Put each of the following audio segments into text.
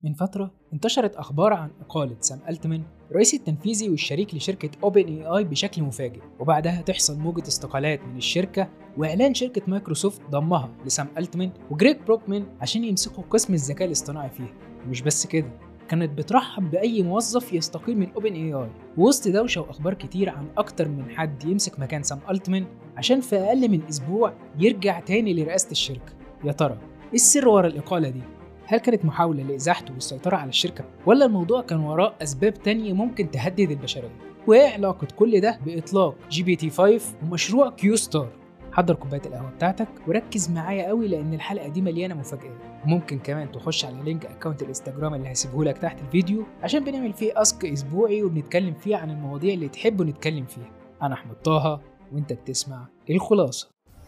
من فترة انتشرت أخبار عن إقالة سام ألتمان الرئيس التنفيذي والشريك لشركة أوبن اي اي بشكل مفاجئ وبعدها تحصل موجة استقالات من الشركة وإعلان شركة مايكروسوفت ضمها لسام ألتمان وجريج بروكمان عشان يمسكوا قسم الذكاء الاصطناعي فيها ومش بس كده كانت بترحب بأي موظف يستقيل من اوبن اي اي وسط دوشة وأخبار كتير عن أكتر من حد يمسك مكان سام ألتمان عشان في أقل من أسبوع يرجع تاني لرئاسة الشركة يا ترى إيه السر ورا الإقالة دي؟ هل كانت محاولة لإزاحته والسيطرة على الشركة ولا الموضوع كان وراه أسباب تانية ممكن تهدد البشرية؟ وإيه علاقة كل ده بإطلاق جي بي تي 5 ومشروع كيو ستار؟ حضر كوباية القهوة بتاعتك وركز معايا قوي لأن الحلقة دي مليانة مفاجآت ممكن كمان تخش على لينك أكونت الانستجرام اللي هسيبه لك تحت الفيديو عشان بنعمل فيه أسك أسبوعي وبنتكلم فيه عن المواضيع اللي تحبوا نتكلم فيها أنا أحمد طه وأنت بتسمع الخلاصة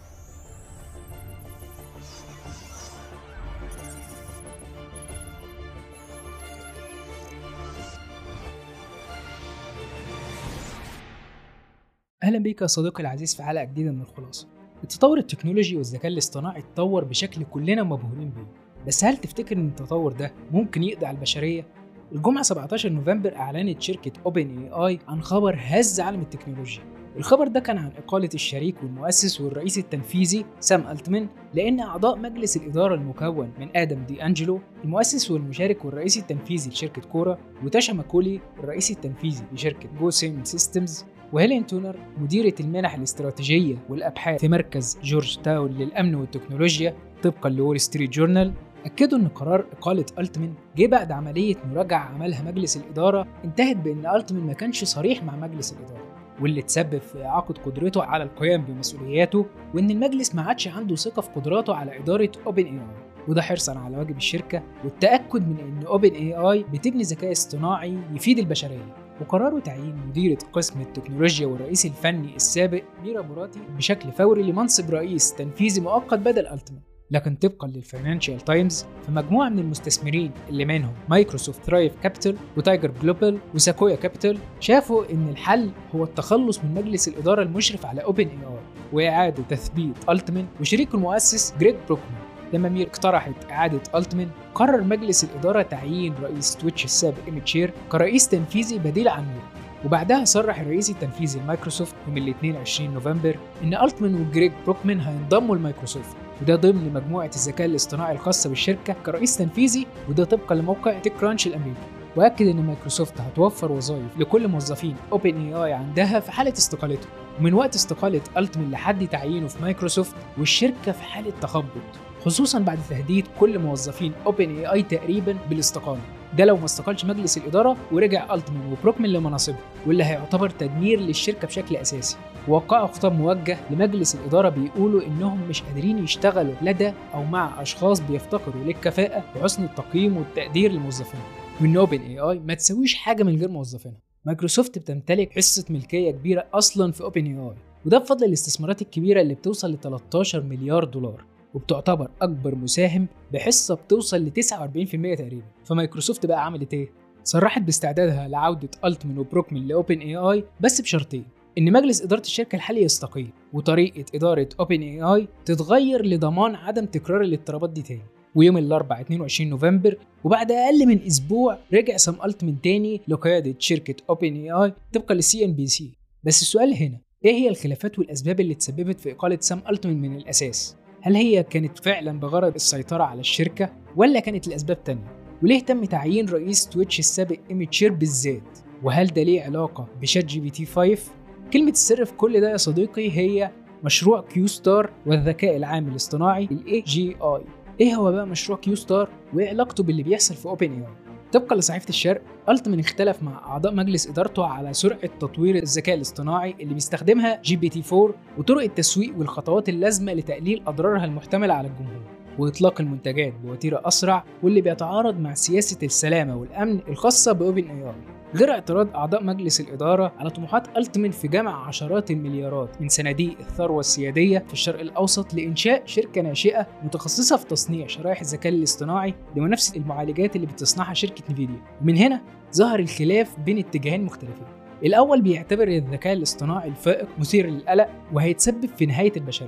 اهلا بيك يا صديقي العزيز في حلقه جديده من الخلاصه التطور التكنولوجي والذكاء الاصطناعي اتطور بشكل كلنا مبهورين بيه بس هل تفتكر ان التطور ده ممكن يقضي على البشريه الجمعة 17 نوفمبر أعلنت شركة أوبن اي اي عن خبر هز عالم التكنولوجيا الخبر ده كان عن إقالة الشريك والمؤسس والرئيس التنفيذي سام ألتمان لأن أعضاء مجلس الإدارة المكون من آدم دي أنجلو المؤسس والمشارك والرئيس التنفيذي لشركة كورا وتاشا ماكولي الرئيس التنفيذي لشركة جو سيم سيستمز وهيلين تونر مديرة المنح الاستراتيجية والأبحاث في مركز جورج تاون للأمن والتكنولوجيا طبقا لول ستريت جورنال أكدوا إن قرار إقالة ألتمان جه بعد عملية مراجعة عملها مجلس الإدارة انتهت بإن ألتمان ما كانش صريح مع مجلس الإدارة واللي تسبب في إعاقة قدرته على القيام بمسؤولياته وإن المجلس ما عادش عنده ثقة في قدراته على إدارة أوبن اي اي وده حرصا على واجب الشركة والتأكد من إن أوبن اي اي بتبني ذكاء اصطناعي يفيد البشرية وقرروا تعيين مديرة قسم التكنولوجيا والرئيس الفني السابق ميرا مراتي بشكل فوري لمنصب رئيس تنفيذي مؤقت بدل ألتمان لكن طبقا للفاينانشال تايمز فمجموعة من المستثمرين اللي منهم مايكروسوفت ثرايف كابيتال وتايجر جلوبال وساكويا كابيتال شافوا ان الحل هو التخلص من مجلس الإدارة المشرف على اوبن اي اي وإعادة تثبيت ألتمان وشريكه المؤسس جريج بروكمان لما مير اقترحت إعادة ألتمان قرر مجلس الإدارة تعيين رئيس تويتش السابق إيميت شير كرئيس تنفيذي بديل عن مير وبعدها صرح الرئيس التنفيذي لمايكروسوفت يوم الاثنين 20 نوفمبر ان التمان وجريج بروكمان هينضموا لمايكروسوفت وده ضمن مجموعه الذكاء الاصطناعي الخاصه بالشركه كرئيس تنفيذي وده طبقا لموقع تيك كرانش الامريكي واكد ان مايكروسوفت هتوفر وظائف لكل موظفين اوبن اي اي عندها في حاله استقالته ومن وقت استقاله التمان لحد تعيينه في مايكروسوفت والشركه في حاله تخبط خصوصا بعد تهديد كل موظفين اوبن اي اي تقريبا بالاستقاله ده لو ما استقالش مجلس الاداره ورجع التمان وبروكمان لمناصبهم واللي هيعتبر تدمير للشركه بشكل اساسي وقعوا خطاب موجه لمجلس الاداره بيقولوا انهم مش قادرين يشتغلوا لدى او مع اشخاص بيفتقروا للكفاءه وحسن التقييم والتقدير للموظفين وان اوبن اي اي ما تسويش حاجه من غير موظفينها مايكروسوفت بتمتلك حصه ملكيه كبيره اصلا في اوبن اي اي وده بفضل الاستثمارات الكبيره اللي بتوصل ل 13 مليار دولار وبتعتبر اكبر مساهم بحصه بتوصل ل 49% تقريبا فمايكروسوفت بقى عملت ايه صرحت باستعدادها لعوده التمان وبروكمان لاوبن اي اي بس بشرطين ان مجلس اداره الشركه الحالي يستقيل وطريقه اداره اوبن اي اي تتغير لضمان عدم تكرار الاضطرابات دي تاني ويوم الاربعاء 22 نوفمبر وبعد اقل من اسبوع رجع سام التمان تاني لقياده شركه اوبن اي اي طبقا للسي ان بي سي بس السؤال هنا ايه هي الخلافات والاسباب اللي تسببت في اقاله سام التمان من الاساس هل هي كانت فعلا بغرض السيطرة على الشركة ولا كانت لأسباب تانية؟ وليه تم تعيين رئيس تويتش السابق ايميت شير بالذات؟ وهل ده ليه علاقة بشات جي بي تي 5؟ كلمة السر في كل ده يا صديقي هي مشروع كيو ستار والذكاء العام الاصطناعي ال AGI ايه هو بقى مشروع كيو ستار وايه علاقته باللي بيحصل في اوبن اي طبقا لصحيفة الشرق التمان اختلف مع أعضاء مجلس إدارته على سرعة تطوير الذكاء الاصطناعي اللي بيستخدمها جي بي تي 4 وطرق التسويق والخطوات اللازمة لتقليل أضرارها المحتملة على الجمهور وإطلاق المنتجات بوتيرة أسرع واللي بيتعارض مع سياسة السلامة والأمن الخاصة بأوبن اي اي غير اعتراض أعضاء مجلس الإدارة على طموحات ألتمان في جمع عشرات المليارات من صناديق الثروة السيادية في الشرق الأوسط لإنشاء شركة ناشئة متخصصة في تصنيع شرائح الذكاء الاصطناعي لمنافسة المعالجات اللي بتصنعها شركة نفيديا ومن هنا ظهر الخلاف بين اتجاهين مختلفين الأول بيعتبر الذكاء الاصطناعي الفائق مثير للقلق وهيتسبب في نهاية البشرية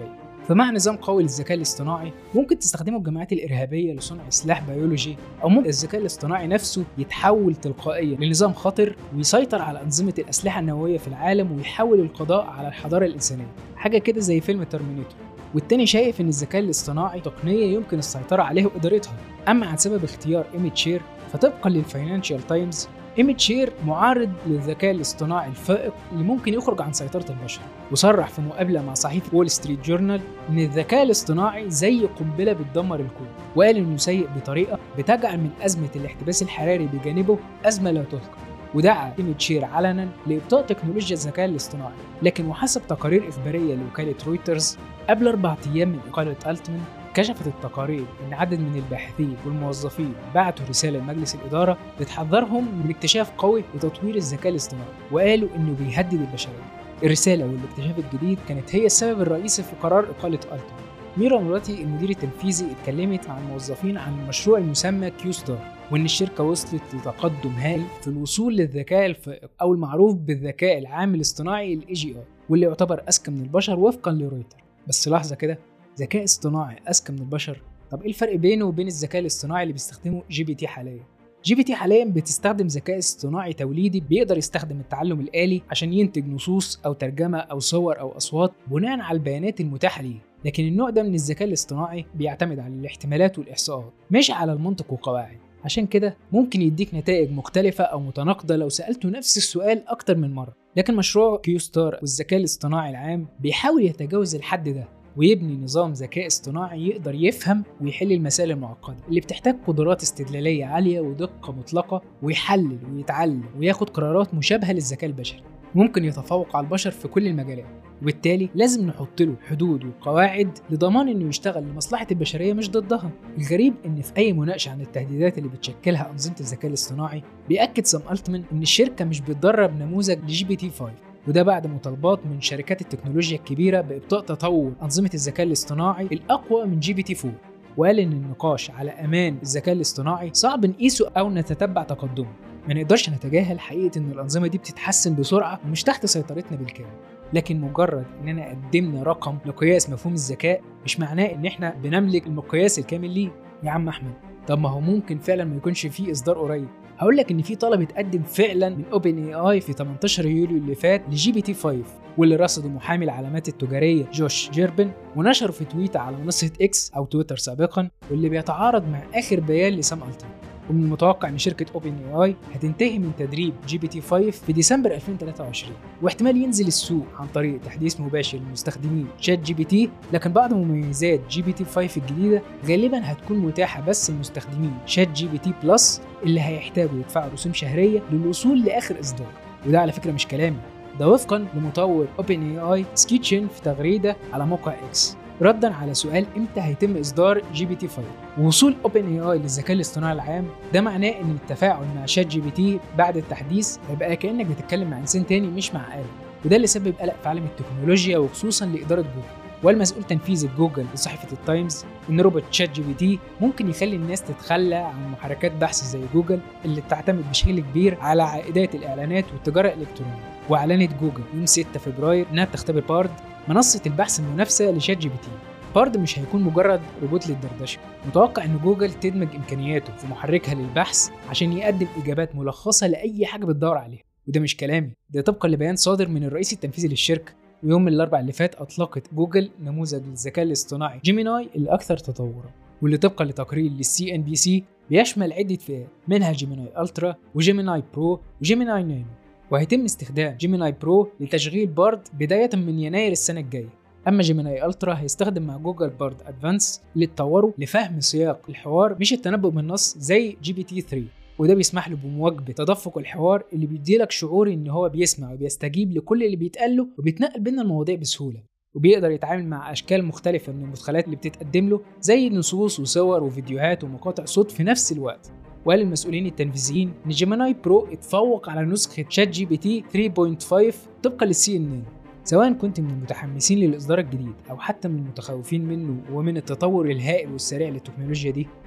فمع نظام قوي للذكاء الاصطناعي ممكن تستخدمه الجماعات الإرهابية لصنع سلاح بيولوجي أو ممكن الذكاء الاصطناعي نفسه يتحول تلقائيا لنظام خطر ويسيطر على أنظمة الأسلحة النووية في العالم ويحاول القضاء على الحضارة الإنسانية حاجة كده زي فيلم ترمينيتور والتاني شايف ان الذكاء الاصطناعي تقنيه يمكن السيطره عليه وادارتها اما عن سبب اختيار ايميت شير فطبقا للفاينانشال تايمز ايميت شير معارض للذكاء الاصطناعي الفائق اللي ممكن يخرج عن سيطره البشر وصرح في مقابله مع صحيفه وول ستريت جورنال ان الذكاء الاصطناعي زي قنبله بتدمر الكون وقال انه سيء بطريقه بتجعل من ازمه الاحتباس الحراري بجانبه ازمه لا تذكر ودعا ايميت شير علنا لابطاء تكنولوجيا الذكاء الاصطناعي لكن وحسب تقارير اخباريه لوكاله رويترز قبل اربع ايام من اقاله التمان كشفت التقارير ان عدد من الباحثين والموظفين بعتوا رساله لمجلس الاداره بتحذرهم من اكتشاف قوي لتطوير الذكاء الاصطناعي وقالوا انه بيهدد البشريه. الرساله والاكتشاف الجديد كانت هي السبب الرئيسي في قرار اقاله التمان. ميرا مراتي المدير التنفيذي اتكلمت مع الموظفين عن المشروع المسمى كيو ستار وان الشركه وصلت لتقدم هائل في الوصول للذكاء الفائق او المعروف بالذكاء العام الاصطناعي الاي جي اي واللي يعتبر اذكى من البشر وفقا لرويتر بس لحظه كده ذكاء اصطناعي اذكى من البشر طب ايه الفرق بينه وبين الذكاء الاصطناعي اللي بيستخدمه جي بي تي حاليا جي بي تي حاليا بتستخدم ذكاء اصطناعي توليدي بيقدر يستخدم التعلم الآلي عشان ينتج نصوص أو ترجمة أو صور أو أصوات بناء على البيانات المتاحة ليه لكن النوع ده من الذكاء الاصطناعي بيعتمد على الاحتمالات والإحصاءات مش على المنطق وقواعد عشان كده ممكن يديك نتائج مختلفة أو متناقضة لو سألته نفس السؤال أكتر من مرة لكن مشروع كيو ستار والذكاء الاصطناعي العام بيحاول يتجاوز الحد ده ويبني نظام ذكاء اصطناعي يقدر يفهم ويحل المسائل المعقدة اللي بتحتاج قدرات استدلالية عالية ودقة مطلقة ويحلل ويتعلم وياخد قرارات مشابهة للذكاء البشري ممكن يتفوق على البشر في كل المجالات وبالتالي لازم نحط له حدود وقواعد لضمان انه يشتغل لمصلحه البشريه مش ضدها الغريب ان في اي مناقشه عن التهديدات اللي بتشكلها انظمه الذكاء الاصطناعي بياكد سام التمان ان الشركه مش بتدرب نموذج لجي بي تي 5 وده بعد مطالبات من شركات التكنولوجيا الكبيره بابطاء تطور انظمه الذكاء الاصطناعي الاقوى من جي بي تي 4 وقال ان النقاش على امان الذكاء الاصطناعي صعب نقيسه او نتتبع تقدمه ما نقدرش نتجاهل حقيقه ان الانظمه دي بتتحسن بسرعه ومش تحت سيطرتنا بالكامل لكن مجرد اننا قدمنا رقم لقياس مفهوم الذكاء مش معناه ان احنا بنملك المقياس الكامل ليه يا عم احمد طب ما هو ممكن فعلا ما يكونش فيه اصدار قريب هقول لك ان في طلب اتقدم فعلا من اوبن اي اي في 18 يوليو اللي فات لجي بي تي 5 واللي رصده محامي العلامات التجاريه جوش جيربن ونشره في تويتر على منصه اكس او تويتر سابقا واللي بيتعارض مع اخر بيان لسام التون ومن المتوقع ان شركه اوبن اي اي هتنتهي من تدريب جي بي تي 5 في ديسمبر 2023 واحتمال ينزل السوق عن طريق تحديث مباشر لمستخدمين شات جي بي تي لكن بعض مميزات جي بي تي 5 الجديده غالبا هتكون متاحه بس لمستخدمين شات جي بي تي بلس اللي هيحتاجوا يدفعوا رسوم شهريه للوصول لاخر اصدار وده على فكره مش كلامي ده وفقا لمطور اوبن اي اي سكيتشن في تغريده على موقع اكس ردا على سؤال امتى هيتم اصدار جي بي تي 5 وصول اوبن اي اي للذكاء الاصطناعي العام ده معناه ان التفاعل مع شات جي بي تي بعد التحديث هيبقى كانك بتتكلم مع انسان تاني مش مع آلة وده اللي سبب قلق في عالم التكنولوجيا وخصوصا لاداره جوجل والمسؤول تنفيذي جوجل لصحيفه التايمز ان روبوت شات جي بي تي ممكن يخلي الناس تتخلى عن محركات بحث زي جوجل اللي بتعتمد بشكل كبير على عائدات الاعلانات والتجاره الالكترونيه واعلنت جوجل يوم 6 فبراير انها بتختبر بارد منصه البحث المنافسه لشات جي بي تي بارد مش هيكون مجرد روبوت للدردشه متوقع ان جوجل تدمج امكانياته في محركها للبحث عشان يقدم اجابات ملخصه لاي حاجه بتدور عليها وده مش كلامي ده طبقا لبيان صادر من الرئيس التنفيذي للشركه ويوم الاربع اللي فات اطلقت جوجل نموذج للذكاء الاصطناعي جيميناي الاكثر تطورا واللي طبقا لتقرير للسي ان بي سي بيشمل عده فئات منها جيميناي الترا وجيميناي برو وجيميناي نانو وهيتم استخدام جيميناي برو لتشغيل بارد بدايه من يناير السنه الجايه اما جيميناي الترا هيستخدم مع جوجل بارد ادفانس اللي اتطوروا لفهم سياق الحوار مش التنبؤ بالنص زي جي بي تي 3 وده بيسمح له بمواجبه تدفق الحوار اللي بيديلك شعور ان هو بيسمع وبيستجيب لكل اللي بيتقال له وبيتنقل بين المواضيع بسهوله وبيقدر يتعامل مع اشكال مختلفه من المدخلات اللي بتتقدم له زي نصوص وصور وفيديوهات ومقاطع صوت في نفس الوقت وقال المسؤولين التنفيذيين ان جيميناي برو اتفوق على نسخه شات جي بي تي 3.5 طبقا للسي ان ان سواء كنت من المتحمسين للاصدار الجديد او حتى من المتخوفين منه ومن التطور الهائل والسريع للتكنولوجيا دي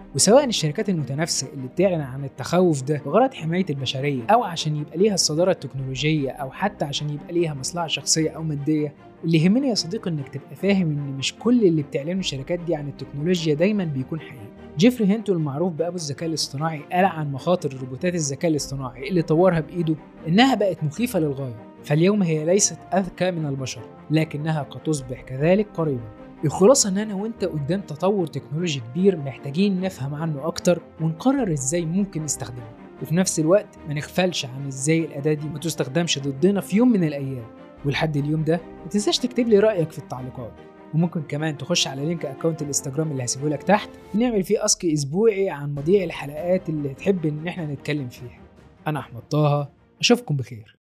وسواء الشركات المتنافسة اللي بتعلن عن التخوف ده بغرض حماية البشرية أو عشان يبقى ليها الصدارة التكنولوجية أو حتى عشان يبقى ليها مصلحة شخصية أو مادية اللي يهمني يا صديقي إنك تبقى فاهم إن مش كل اللي بتعلنه الشركات دي عن التكنولوجيا دايما بيكون حقيقي جيفري هينتو المعروف بأبو الذكاء الاصطناعي قال عن مخاطر روبوتات الذكاء الاصطناعي اللي طورها بإيده إنها بقت مخيفة للغاية فاليوم هي ليست أذكى من البشر لكنها قد تصبح كذلك قريبا الخلاصة إن أنا وأنت قدام تطور تكنولوجي كبير محتاجين نفهم عنه أكتر ونقرر إزاي ممكن نستخدمه وفي نفس الوقت ما نغفلش عن إزاي الأداة دي ما تستخدمش ضدنا في يوم من الأيام ولحد اليوم ده ما تنساش تكتب لي رأيك في التعليقات وممكن كمان تخش على لينك اكونت الانستجرام اللي هسيبه لك تحت ونعمل فيه اسك اسبوعي عن مواضيع الحلقات اللي تحب ان احنا نتكلم فيها انا احمد طه اشوفكم بخير